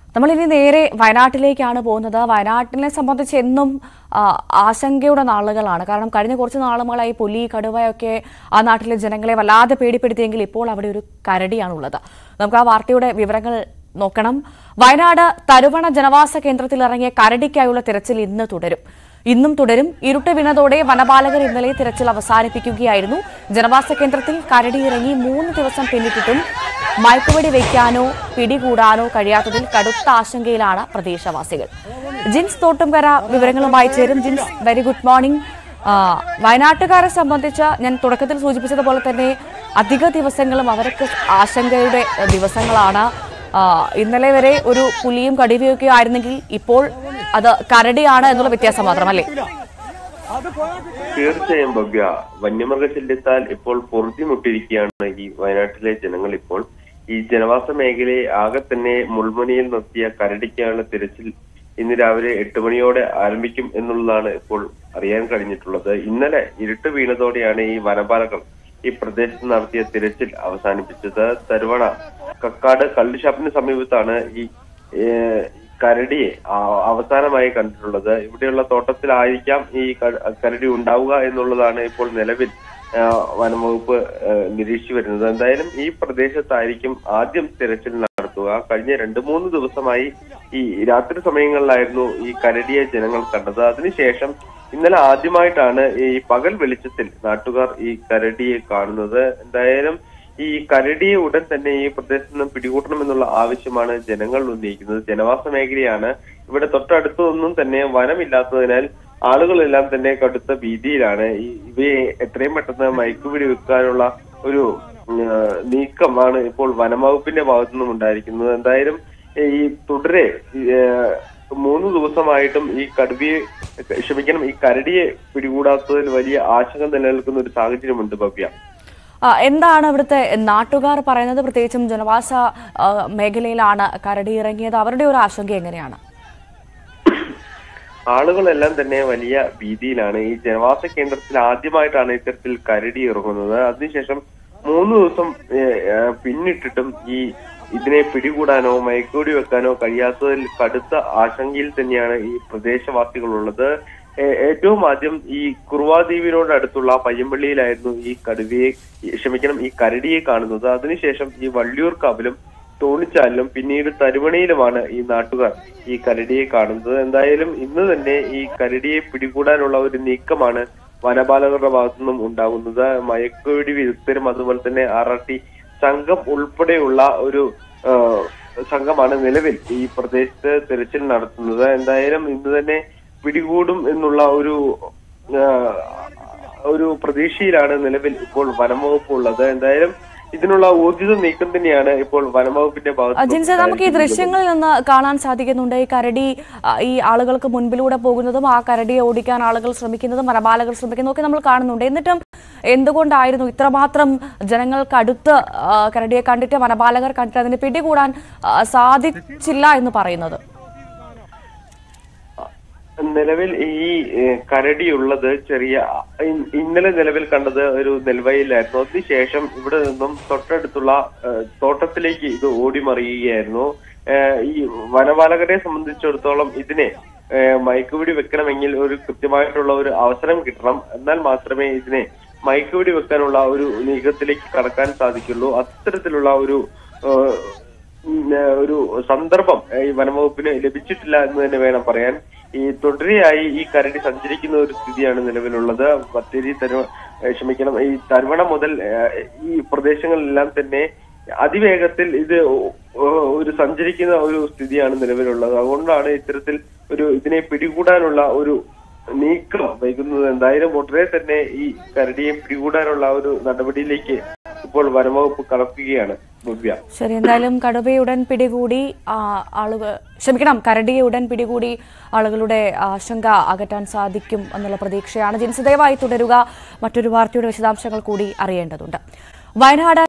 നമ്മളിനി നേരെ വയനാട്ടിലേക്കാണ് പോകുന്നത് വയനാട്ടിനെ സംബന്ധിച്ച് എന്നും ആ, ആശങ്കയുടെ നാളുകളാണ് കാരണം കഴിഞ്ഞ കുറച്ച് നാളുകളായി പുലി കടുവയൊക്കെ ആ നാട്ടിലെ ജനങ്ങളെ വല്ലാതെ പേടിപ്പെടുത്തിയെങ്കിൽ ഇപ്പോൾ അവിടെ ഒരു കരടിയാണുള്ളത് നമുക്ക് ആ വാർത്തയുടെ വിവരങ്ങൾ നോക്കണം വയനാട് തരുവണ ജനവാസ കേന്ദ്രത്തിൽ ഇറങ്ങിയ കരടിക്കായുള്ള തിരച്ചിൽ ഇന്ന് തുടരും ഇന്നും തുടരും ഇരുട്ട് വീണതോടെ വനപാലകർ ഇന്നലെ തിരച്ചിൽ അവസാനിപ്പിക്കുകയായിരുന്നു ജനവാസ കേന്ദ്രത്തിൽ കരടി ഇറങ്ങി മൂന്ന് ദിവസം പിന്നിട്ടിട്ടും മയക്കുവെടി വയ്ക്കാനോ പിടികൂടാനോ കഴിയാത്തതിൽ കടുത്ത ആശങ്കയിലാണ് പ്രദേശവാസികൾ ജിൻസ് തോട്ടുംകര വിവരങ്ങളുമായി ചേരും ജിൻസ് വെരി ഗുഡ് മോർണിംഗ് ആ, വയനാട്ടുകാരെ സംബന്ധിച്ച് ഞാൻ തുടക്കത്തിൽ സൂചിപ്പിച്ചതുപോലെ തന്നെ അധിക ദിവസങ്ങളും അവർക്ക് ആശങ്കയുടെ ദിവസങ്ങളാണ് ആ, ഇന്നലെ വരെ ഒരു പുലിയും കടുവയൊക്കെ ആയിരുന്നെങ്കിൽ ഇപ്പോൾ അത് കരടിയാണ് എന്നുള്ള വ്യത്യാസം മാത്രമല്ലേ തീർച്ചയായും ഭവ്യ വന്യമൃഗശല്യത്താൽ ഇപ്പോൾ പൊറുതിമുട്ടിരിക്കുകയാണ് ഈ വയനാട്ടിലെ ജനങ്ങൾ ഇപ്പോൾ ഈ ജനവാസ മേഖലയെ ആകെ തന്നെ മുൾമുനയിൽ നിർത്തിയ കരടിക്കാനുള്ള തിരച്ചിൽ ഇന്ന് രാവിലെ എട്ട് മണിയോടെ ആരംഭിക്കും എന്നുള്ളതാണ് ഇപ്പോൾ അറിയാൻ കഴിഞ്ഞിട്ടുള്ളത് ഇന്നലെ ഇരുട്ട് വീണതോടെയാണ് ഈ വനപാലകർ ഈ പ്രദേശത്ത് നടത്തിയ തിരച്ചിൽ അവസാനിപ്പിച്ചത് തരുവണ കക്കാട് കള്ളുഷാപ്പിന് സമീപത്താണ് ഈ ഏഹ്, കരടിയെ ആ- അവസാനമായി കണ്ടിട്ടുള്ളത് ഇവിടെയുള്ള തോട്ടത്തിലായിരിക്കാം ഈ ക- കരടി ഉണ്ടാവുക എന്നുള്ളതാണ് ഇപ്പോൾ നിലവിൽ ആ, വനംവകുപ്പ് ആ, നിരീക്ഷിച്ചു വരുന്നത് എന്തായാലും ഈ പ്രദേശത്തായിരിക്കും ആദ്യം തിരച്ചിൽ നടത്തുക കഴിഞ്ഞ രണ്ടു മൂന്ന് ദിവസമായി ഈ രാത്രി സമയങ്ങളിലായിരുന്നു ഈ കരടിയെ ജനങ്ങൾ കണ്ടത് അതിനുശേഷം ഇന്നലെ ആദ്യമായിട്ടാണ് ഈ പകൽ വെളിച്ചത്തിൽ നാട്ടുകാർ ഈ കരടിയെ കാണുന്നത് എന്തായാലും ഈ കരടിയെ ഉടൻ തന്നെ ഈ പ്രദേശത്ത് നിന്ന് പിടികൂട്ടണമെന്നുള്ള ആവശ്യമാണ് ജനങ്ങൾ ഉന്നയിക്കുന്നത് ജനവാസ മേഖലയാണ് ഇവിടെ തൊട്ടടുത്തൊന്നും തന്നെ വനമില്ലാത്തതിനാൽ ആളുകളെല്ലാം തന്നെ കടുത്ത ഭീതിയിലാണ് ഈ ഇവയെ എത്രയും പെട്ടെന്ന് മയക്കുപിടി വെക്കാനുള്ള ഒരു ഉം, ആ, നീക്കമാണ് ഇപ്പോൾ വനംവകുപ്പിന്റെ ഭാഗത്തു നിന്നും ഉണ്ടായിരിക്കുന്നത് എന്തായാലും ഈ തുടരെ ഈ, ആ, മൂന്ന് ദിവസമായിട്ടും ഈ കടുവയെ ക്ഷമിക്കണം ഈ കരടിയെ പിടികൂടാത്തതിൽ വലിയ ആശങ്ക നിലനിൽക്കുന്ന ഒരു സാഹചര്യമുണ്ട് ഭവ്യ ആ, എന്താണ് ഇവിടുത്തെ നാട്ടുകാർ പറയുന്നത് പ്രത്യേകിച്ചും ജനവാസ ആ, മേഖലയിലാണ് കരടി ഇറങ്ങിയത് അവരുടെ ഒരു ആശങ്ക എങ്ങനെയാണ് ആളുകളെല്ലാം തന്നെ വലിയ ഭീതിയിലാണ് ഈ ജനവാസ കേന്ദ്രത്തിൽ ആദ്യമായിട്ടാണ് ഇത്തരത്തിൽ കരടി ഇറങ്ങുന്നത് അതിനുശേഷം മൂന്ന് ദിവസം ഏഹ്, ഏഹ്, പിന്നിട്ടിട്ടും ഈ ഇതിനെ പിടികൂടാനോ മയക്കുവെടി വെക്കാനോ കഴിയാത്തതിൽ കടുത്ത ആശങ്കയിൽ തന്നെയാണ് ഈ പ്രദേശവാസികളുള്ളത് ഏ- ഏറ്റവും ആദ്യം ഈ കുറുവാദ്വീപിനോട് അടുത്തുള്ള പയ്യമ്പള്ളിയിലായിരുന്നു ഈ കടുവയെ ഈ- ക്ഷമിക്കണം ഈ കരടിയെ കാണുന്നത് അതിനുശേഷം ഈ വള്ളിയൂർക്കാവിലും തോണിച്ചാലിലും പിന്നീട് തരുവണയിലുമാണ് ഈ നാട്ടുകാർ ഈ കരടിയെ കാണുന്നത് എന്തായാലും ഇന്ന് തന്നെ ഈ കരടിയെ പിടികൂടാനുള്ള ഒരു നീക്കമാണ് വനപാലകരുടെ ഭാഗത്തു നിന്നും ഉണ്ടാകുന്നത് മയക്കുവെടി വിദഗ്ധരും അതുപോലെ തന്നെ ആർ ആർ ടി സംഘം ഉൾപ്പെടെയുള്ള ഒരു ആ, സംഘമാണ് നിലവിൽ ഈ പ്രദേശത്ത് തെരച്ചിൽ നടത്തുന്നത് എന്തായാലും ഇന്ന് തന്നെ പിടികൂടും എന്നുള്ള ഒരു ആ, ഒരു പ്രതീക്ഷയിലാണ് നിലവിൽ ഇപ്പോൾ വനംവകുപ്പ് ഉള്ളത് എന്തായാലും ഇതിനുള്ള ഊർജിത നീക്കം തന്നെയാണ് ഇപ്പോൾ വനംവകുപ്പിന്റെ ഭാഗത്ത് ജിൻസ നമുക്ക് ഈ ദൃശ്യങ്ങളിൽ നിന്ന് കാണാൻ സാധിക്കുന്നുണ്ട് ഈ കരടി ആ, ഈ ആളുകൾക്ക് മുൻപിലൂടെ പോകുന്നതും ആ കരടിയെ ഓടിക്കാൻ ആളുകൾ ശ്രമിക്കുന്നതും വനപാലകർ ശ്രമിക്കുന്നതും ഒക്കെ നമ്മൾ കാണുന്നുണ്ട് എന്നിട്ടും എന്തുകൊണ്ടായിരുന്നു ഇത്രമാത്രം ജനങ്ങൾക്ക് അടുത്ത് ആ, കരടിയെ കണ്ടിട്ട് വനപാലകർ കണ്ടിട്ട് അതിനെ പിടികൂടാൻ ആ, സാധിച്ചില്ല എന്ന് പറയുന്നത് നിലവിൽ ഈ ഏഹ്, കരടിയുള്ളത് ചെറിയ ഇ- ഇന്നലെ നിലവിൽ കണ്ടത് ഒരു നെൽവയലിലായിരുന്നു അതിനുശേഷം ഇവിടെ നിന്നും തൊട്ടടുത്തുള്ള ഏഹ്, തോട്ടത്തിലേക്ക് ഇത് ഓടി മറിയുകയായിരുന്നു ഏഹ്, ഈ വനപാലകരെ സംബന്ധിച്ചിടത്തോളം ഇതിനെ ഏഹ്, മയക്കുപിടി വെക്കണമെങ്കിൽ ഒരു കൃത്യമായിട്ടുള്ള ഒരു അവസരം കിട്ടണം എന്നാൽ മാത്രമേ ഇതിനെ മയക്കുപിടി വെക്കാനുള്ള ഒരു നീക്കത്തിലേക്ക് കടക്കാൻ സാധിക്കുള്ളൂ അത്തരത്തിലുള്ള ഒരു ഏഹ്, ഉം, ഏഹ്, ഒരു സന്ദർഭം ഏഹ്, ഈ വനംവകുപ്പിന് ലഭിച്ചിട്ടില്ല എന്ന് തന്നെ വേണം പറയാൻ ഈ തുടരെയായി ഈ കരടി സഞ്ചരിക്കുന്ന ഒരു സ്ഥിതിയാണ് നിലവിലുള്ളത് ബത്തേരി തരുവ ഏഹ്, ക്ഷമിക്കണം ഈ തരുവണ മുതൽ ഏഹ്, ഈ പ്രദേശങ്ങളിലെല്ലാം തന്നെ അതിവേഗത്തിൽ ഇത് ഒ- ഒ- ഒരു സഞ്ചരിക്കുന്ന ഒരു സ്ഥിതിയാണ് നിലവിലുള്ളത് അതുകൊണ്ടാണ് ഇത്തരത്തിൽ ഒരു ഇതിനെ പിടികൂടാനുള്ള ഒരു നീക്കം വൈകുന്നത് എന്തായാലും ഉടനെ തന്നെ ഈ കരടിയെ പിടികൂടാനുള്ള ഒരു നടപടിയിലേക്ക് ഇപ്പോൾ വനംവകുപ്പ് കടക്കുകയാണ് ഭവ്യ ശരി എന്തായാലും കടുവയെ ഉടൻ പിടികൂടി ആ, ആളുകൾ ക്ഷമിക്കണം കരടിയെ ഉടൻ പിടികൂടി ആളുകളുടെ ആശങ്ക അകറ്റാൻ സാധിക്കും എന്നുള്ള പ്രതീക്ഷയാണ് ജിൻസ് ദയവായി തുടരുക മറ്റൊരു വാർത്തയുടെ വിശദാംശങ്ങൾ കൂടി അറിയേണ്ടതുണ്ട് വയനാട്